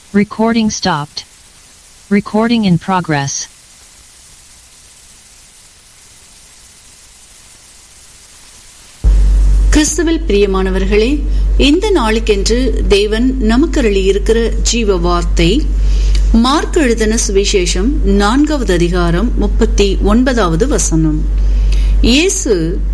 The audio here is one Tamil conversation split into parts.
Recording stopped. Recording in progress. கிறிஸ்துவில் பிரியமானவர்களே இந்த நாளுக்கென்று தேவன் நமக்கு இருக்கிற ஜீவ வார்த்தை மார்க் எழுதின சுவிசேஷம் நான்காவது அதிகாரம் முப்பத்தி ஒன்பதாவது வசனம் இயேசு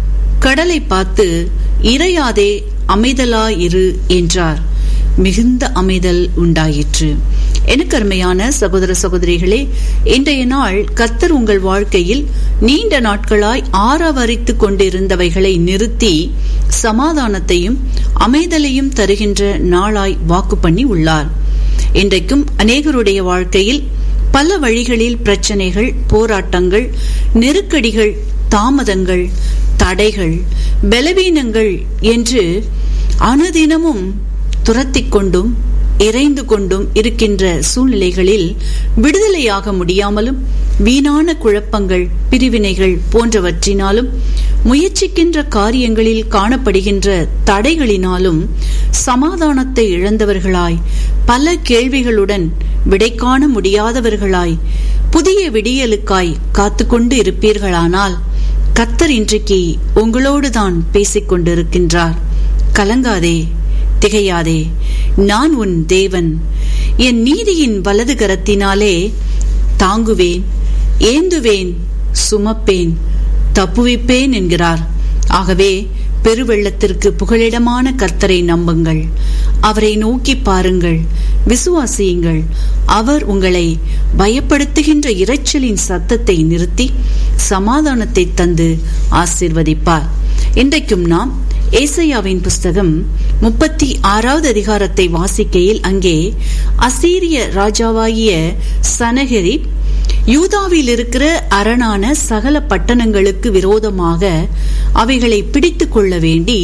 கடலை பார்த்து இறையாதே அமைதலாயிரு என்றார் மிகுந்த அமைதல் உண்டாயிற்று எனக்கு அருமையான சகோதர சகோதரிகளே இன்றைய நாள் கத்தர் உங்கள் வாழ்க்கையில் நீண்ட நாட்களாய் ஆரவரித்துக் கொண்டிருந்தவைகளை நிறுத்தி சமாதானத்தையும் அமைதலையும் தருகின்ற நாளாய் வாக்கு பண்ணி உள்ளார் இன்றைக்கும் அநேகருடைய வாழ்க்கையில் பல வழிகளில் பிரச்சனைகள் போராட்டங்கள் நெருக்கடிகள் தாமதங்கள் தடைகள் பலவீனங்கள் என்று அனுதினமும் துரத்திக் கொண்டும் இறைந்து கொண்டும் இருக்கின்ற சூழ்நிலைகளில் விடுதலையாக முடியாமலும் வீணான குழப்பங்கள் பிரிவினைகள் போன்றவற்றினாலும் முயற்சிக்கின்ற காரியங்களில் காணப்படுகின்ற தடைகளினாலும் சமாதானத்தை இழந்தவர்களாய் பல கேள்விகளுடன் விடை காண முடியாதவர்களாய் புதிய விடியலுக்காய் காத்து கொண்டு இருப்பீர்களானால் கத்தர் இன்றைக்கு உங்களோடுதான் பேசிக் கொண்டிருக்கின்றார் கலங்காதே திகையாதே நான் உன் தேவன் என் நீதியின் வலது கரத்தினாலே தாங்குவேன் ஏந்துவேன் சுமப்பேன் தப்புவிப்பேன் என்கிறார் ஆகவே பெருவெள்ளத்திற்கு புகலிடமான கர்த்தரை நம்புங்கள் அவரை நோக்கி பாருங்கள் விசுவாசியுங்கள் அவர் உங்களை பயப்படுத்துகின்ற இரைச்சலின் சத்தத்தை நிறுத்தி சமாதானத்தை தந்து ஆசிர்வதிப்பார் இன்றைக்கும் நாம் ஏசையாவின் புஸ்தகம் முப்பத்தி ஆறாவது அதிகாரத்தை வாசிக்கையில் அங்கே அசீரிய ராஜாவாகிய சனகரி யூதாவில் இருக்கிற அரணான சகல பட்டணங்களுக்கு விரோதமாக அவைகளை பிடித்துக் கொள்ள வேண்டி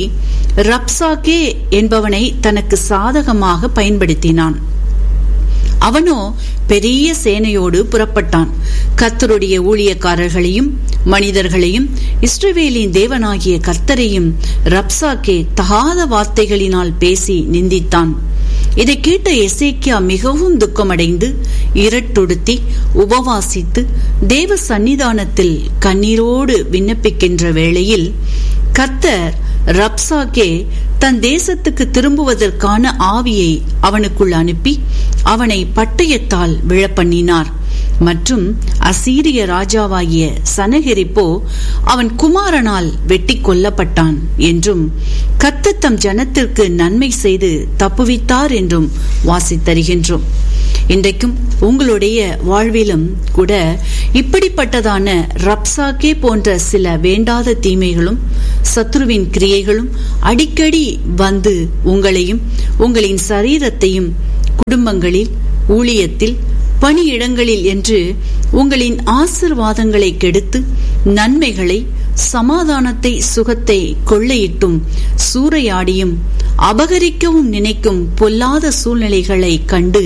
ரப்சாகே என்பவனை தனக்கு சாதகமாக பயன்படுத்தினான் அவனோ பெரிய சேனையோடு புறப்பட்டான் கர்த்தருடைய ஊழியக்காரர்களையும் மனிதர்களையும் இஸ்ரவேலின் தேவனாகிய கர்த்தரையும் ரப்சாக்கே தகாத வார்த்தைகளினால் பேசி நிந்தித்தான் இதை கேட்ட எசேக்கியா மிகவும் துக்கமடைந்து இரட்டொடுத்தி உபவாசித்து தேவ சன்னிதானத்தில் கண்ணீரோடு விண்ணப்பிக்கின்ற வேளையில் கர்த்தர் ரப்சாக்கே தன் தேசத்துக்கு திரும்புவதற்கான ஆவியை அவனுக்குள் அனுப்பி அவனை பட்டயத்தால் விழப்பண்ணினார் மற்றும் அசீரிய ராஜாவாகிய சனகெரிப்போ அவன் குமாரனால் வெட்டி கொல்லப்பட்டான் என்றும் கத்தத்தம் ஜனத்திற்கு நன்மை செய்து தப்புவித்தார் என்றும் வாசித்தருகின்றோம் இன்றைக்கும் உங்களுடைய வாழ்விலும் கூட இப்படிப்பட்டதான ரப்சாக்கே போன்ற சில வேண்டாத தீமைகளும் சத்ருவின் கிரியைகளும் அடிக்கடி வந்து உங்களையும் உங்களின் சரீரத்தையும் குடும்பங்களில் ஊழியத்தில் பணியிடங்களில் என்று உங்களின் ஆசிர்வாதங்களை கெடுத்து நன்மைகளை சமாதானத்தை சுகத்தை கொள்ளையிட்டும் சூறையாடியும் அபகரிக்கவும் நினைக்கும் பொல்லாத சூழ்நிலைகளை கண்டு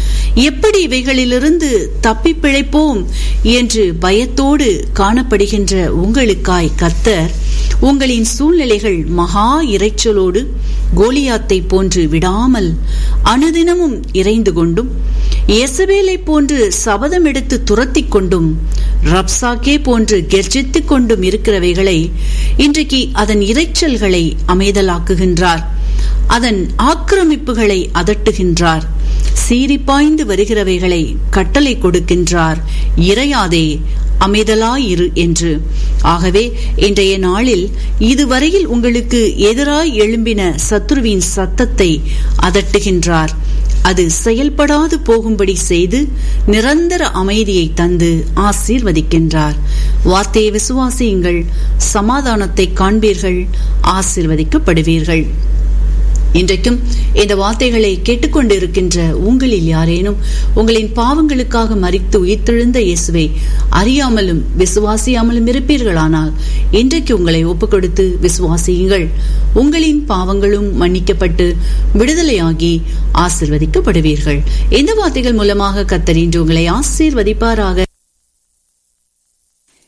எப்படி இவைகளிலிருந்து தப்பி பிழைப்போம் என்று பயத்தோடு காணப்படுகின்ற உங்களுக்காய் கத்தர் உங்களின் சூழ்நிலைகள் மகா இறைச்சலோடு கோலியாத்தை போன்று விடாமல் அனுதினமும் இறைந்து கொண்டும் எசபேலை போன்று சபதம் எடுத்து துரத்தி கொண்டும் ரப்சாக்கே போன்று கெர்ஜித்துக் கொண்டும் இருக்கிறவைகளை இன்றைக்கு அதன் இறைச்சல்களை அமைதலாக்குகின்றார் அதன் ஆக்கிரமிப்புகளை அதட்டுகின்றார் சீறி பாய்ந்து வருகிறவைகளை கட்டளை கொடுக்கின்றார் இறையாதே அமைதலாயிரு என்று ஆகவே இன்றைய நாளில் இதுவரையில் உங்களுக்கு எதிராய் எழும்பின சத்ருவின் சத்தத்தை அதட்டுகின்றார் அது செயல்படாது போகும்படி செய்து நிரந்தர அமைதியை தந்து ஆசீர்வதிக்கின்றார் வார்த்தையை விசுவாசியுங்கள் சமாதானத்தை காண்பீர்கள் ஆசீர்வதிக்கப்படுவீர்கள் இன்றைக்கும் இந்த வார்த்தைகளை கேட்டுக்கொண்டிருக்கின்ற உங்களில் யாரேனும் உங்களின் பாவங்களுக்காக மறித்து உயிர்த்தெழுந்த இயேசுவை அறியாமலும் விசுவாசியாமலும் இருப்பீர்களானால் இன்றைக்கு உங்களை ஒப்புக் கொடுத்து விசுவாசியுங்கள் உங்களின் பாவங்களும் மன்னிக்கப்பட்டு விடுதலையாகி ஆசிர்வதிக்கப்படுவீர்கள் இந்த வார்த்தைகள் மூலமாக கத்தர் இன்று உங்களை ஆசீர்வதிப்பாராக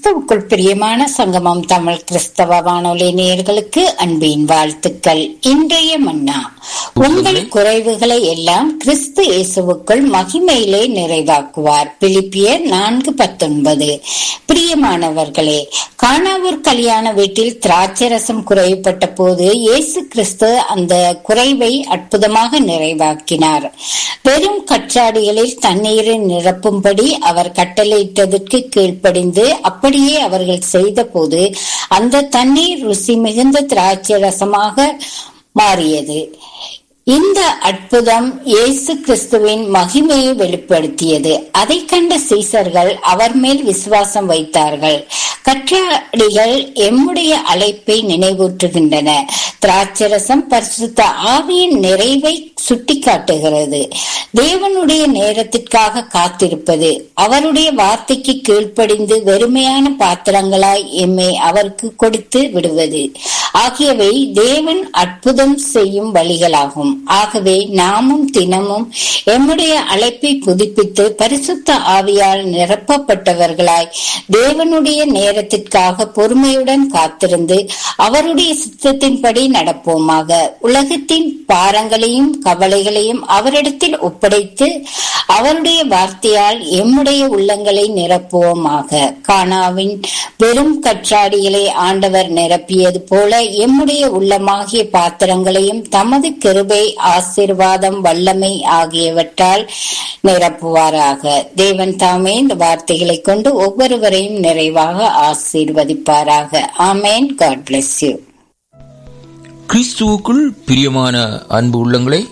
கிறிஸ்துவுக்குள் பிரியமான சங்கமம் தமிழ் கிறிஸ்தவ வானொலி நேயர்களுக்கு அன்பின் வாழ்த்துக்கள் இன்றைய மன்னா உங்கள் குறைவுகளை எல்லாம் கிறிஸ்து இயேசுவுக்குள் மகிமையிலே நிறைவாக்குவார் பிலிப்பியர் நான்கு பத்தொன்பது பிரியமானவர்களே காணாவூர் கல்யாண வீட்டில் திராட்சரசம் குறைவுபட்ட போது இயேசு கிறிஸ்து அந்த குறைவை அற்புதமாக நிறைவாக்கினார் வெறும் கற்றாடிகளில் தண்ணீரை நிரப்பும்படி அவர் கட்டளையிட்டதற்கு கீழ்ப்படிந்து அப்படியே அவர்கள் செய்த போது அந்த தண்ணீர் ருசி மிகுந்த திராட்சை ரசமாக மாறியது இந்த அற்புதம் இயேசு கிறிஸ்துவின் மகிமையை வெளிப்படுத்தியது அதை கண்ட சீசர்கள் அவர் மேல் விசுவாசம் வைத்தார்கள் கற்றாடிகள் எம்முடைய அழைப்பை நினைவூற்றுகின்றன திராட்சரசம் பரிசுத்த ஆவியின் நிறைவை சுட்டிக்காட்டுகிறது தேவனுடைய நேரத்திற்காக காத்திருப்பது அவருடைய வார்த்தைக்கு கீழ்ப்படிந்து வெறுமையான பாத்திரங்களாய் எம்மை அவருக்கு கொடுத்து விடுவது ஆகியவை தேவன் அற்புதம் செய்யும் வழிகளாகும் ஆகவே நாமும் தினமும் எம்முடைய அழைப்பை புதுப்பித்து பரிசுத்த ஆவியால் நிரப்பப்பட்டவர்களாய் தேவனுடைய நேரத்திற்காக பொறுமையுடன் காத்திருந்து அவருடைய சித்தத்தின்படி நடப்போமாக உலகத்தின் பாரங்களையும் கவலைகளையும் அவரிடத்தில் ஒப்படைத்து அவருடைய வார்த்தையால் எம்முடைய உள்ளங்களை நிரப்புவோமாக கானாவின் வெறும் கற்றாடிகளை ஆண்டவர் நிரப்பியது போல எம்முடைய உள்ளமாகிய பாத்திரங்களையும் தமது கிருபை ஆசிர்வாதம் வல்லமை ஆகியவற்றால் நிரப்புவாராக தேவன் தாமே இந்த வார்த்தைகளை கொண்டு ஒவ்வொருவரையும் நிறைவாக ஆசீர்வதிப்பாராக ஆமேன் காட் பிளஸ் யூ கிறிஸ்துவுக்குள் பிரியமான அன்பு உள்ளங்களை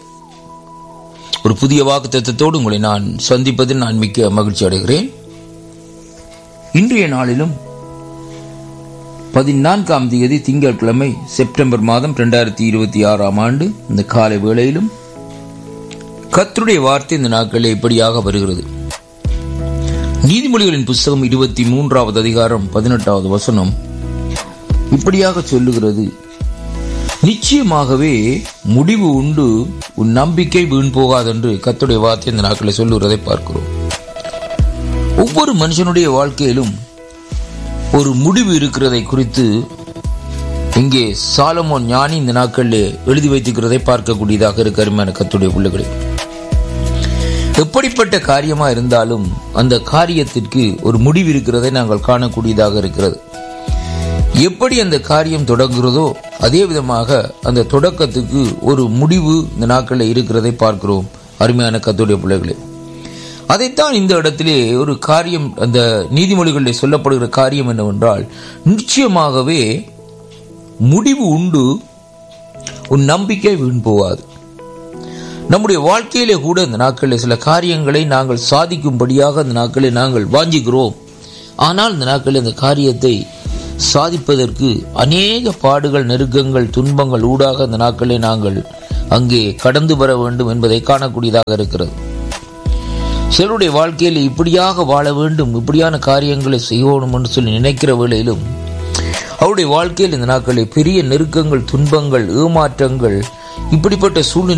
ஒரு புதிய வாக்கு தத்துவத்தோடு உங்களை நான் சந்திப்பதில் நான் மிக்க மகிழ்ச்சி அடைகிறேன் இன்றைய நாளிலும் பதினான்காம் தேதி திங்கட்கிழமை செப்டம்பர் மாதம் இரண்டாயிரத்தி இருபத்தி ஆறாம் ஆண்டு இந்த காலை வேளையிலும் கத்தருடைய வார்த்தை இந்த நாட்களில் இப்படியாக வருகிறது நீதிமொழிகளின் புஸ்தகம் இருபத்தி மூன்றாவது அதிகாரம் பதினெட்டாவது வசனம் இப்படியாக சொல்லுகிறது நிச்சயமாகவே முடிவு உண்டு உன் நம்பிக்கை வீண் போகாதென்று கத்துடைய வார்த்தை இந்த நாட்களை சொல்லுகிறதை பார்க்கிறோம் ஒவ்வொரு மனுஷனுடைய வாழ்க்கையிலும் ஒரு முடிவு இருக்கிறதை குறித்து இங்கே சாலமோன் ஞானி இந்த நாட்களில் எழுதி வைத்துக்கிறதை பார்க்கக்கூடியதாக இருக்கு அருமையான கத்துடைய பிள்ளைகளே எப்படிப்பட்ட காரியமா இருந்தாலும் அந்த காரியத்திற்கு ஒரு முடிவு இருக்கிறதை நாங்கள் காணக்கூடியதாக இருக்கிறது எப்படி அந்த காரியம் தொடங்குகிறதோ அதே விதமாக அந்த தொடக்கத்துக்கு ஒரு முடிவு இந்த நாட்களில் இருக்கிறதை பார்க்கிறோம் அருமையான கத்துடைய பிள்ளைகளே அதைத்தான் இந்த இடத்திலே ஒரு காரியம் அந்த நீதிமொழிகளில் சொல்லப்படுகிற காரியம் என்னவென்றால் நிச்சயமாகவே முடிவு உண்டு உன் நம்பிக்கை வீண் போவாது நம்முடைய வாழ்க்கையிலே கூட இந்த நாட்களில் சில காரியங்களை நாங்கள் சாதிக்கும்படியாக இந்த நாட்களில் நாங்கள் வாஞ்சிக்கிறோம் ஆனால் இந்த நாட்களில் இந்த காரியத்தை சாதிப்பதற்கு அநேக பாடுகள் நெருக்கங்கள் துன்பங்கள் ஊடாக இந்த நாட்களில் நாங்கள் அங்கே கடந்து வர வேண்டும் என்பதை காணக்கூடியதாக இருக்கிறது சிலருடைய வாழ்க்கையில் இப்படியாக வாழ வேண்டும் இப்படியான காரியங்களை செய்யணும் என்று சொல்லி நினைக்கிற வேளையிலும் அவருடைய வாழ்க்கையில் இந்த நாட்களில் பெரிய நெருக்கங்கள் துன்பங்கள் ஏமாற்றங்கள் இப்படிப்பட்ட சூழ்நிலை